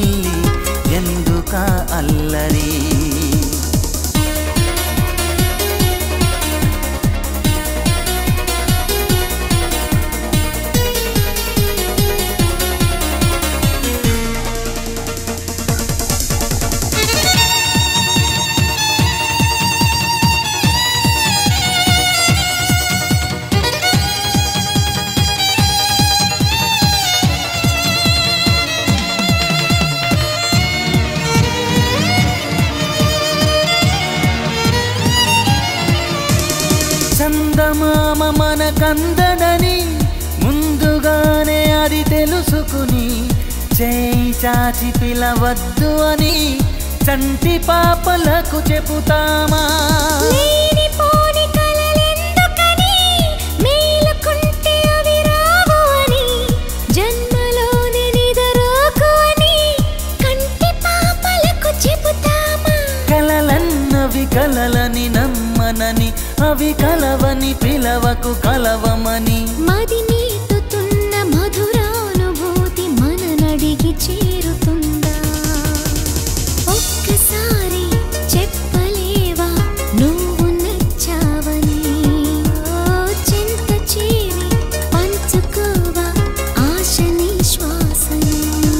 పిల్లి ఎందుక అల్లరి చందమామ మన కందడని ముందుగానే అది తెలుసుకుని చేయి చాచి పిలవద్దు అని చంటి పాపలకు చెబుతామా లేనిపోని కలలెందుకని మేలుకుంటే అవి రావు అని జన్మలోని నిదరోకు అని కంటి పాపలకు చెబుతామా కలలన్నవి కలలని నమ్మనని అవి కలవని పిలవకు కలవమని మది మీటుతున్న మధురానుభూతి మన నడిగి చేరుతుందా ఒక్కసారి చెప్పలేవా నువ్వు నచ్చావని ఓ చింత చేరి పంచుకోవా ఆశ నిశ్వాసని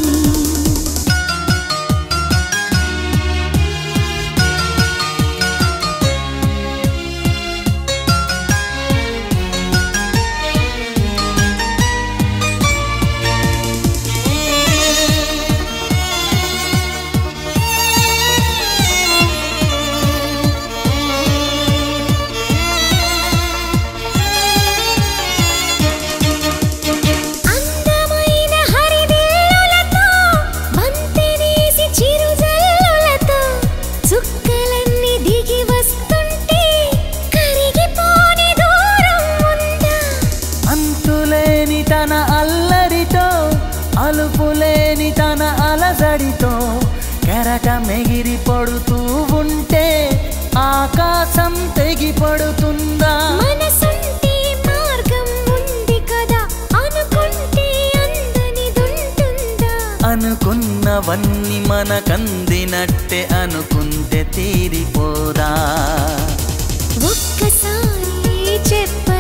అందమైన హరివిల్లులతో బంతినేసి చిరుజల్లులతో చుక్కలన్నీ దిగి వస్తుంటే కరిగిపోని దూరం ఉందా అంతులేని తన అల్లరితో అలుపులేని తన అలజడితో కెరట మెగిరి పడుతూ ఉంటే ఆకాశం తెగి పడుతుందా మనసుంటే మార్గం ఉంది కదా అనుకుంటే అందనిదుంటుందా అనుకున్నవన్నీ మనకందినట్టే అనుకుంటే తీరిపోదా ఒక్కసారి చెప్ప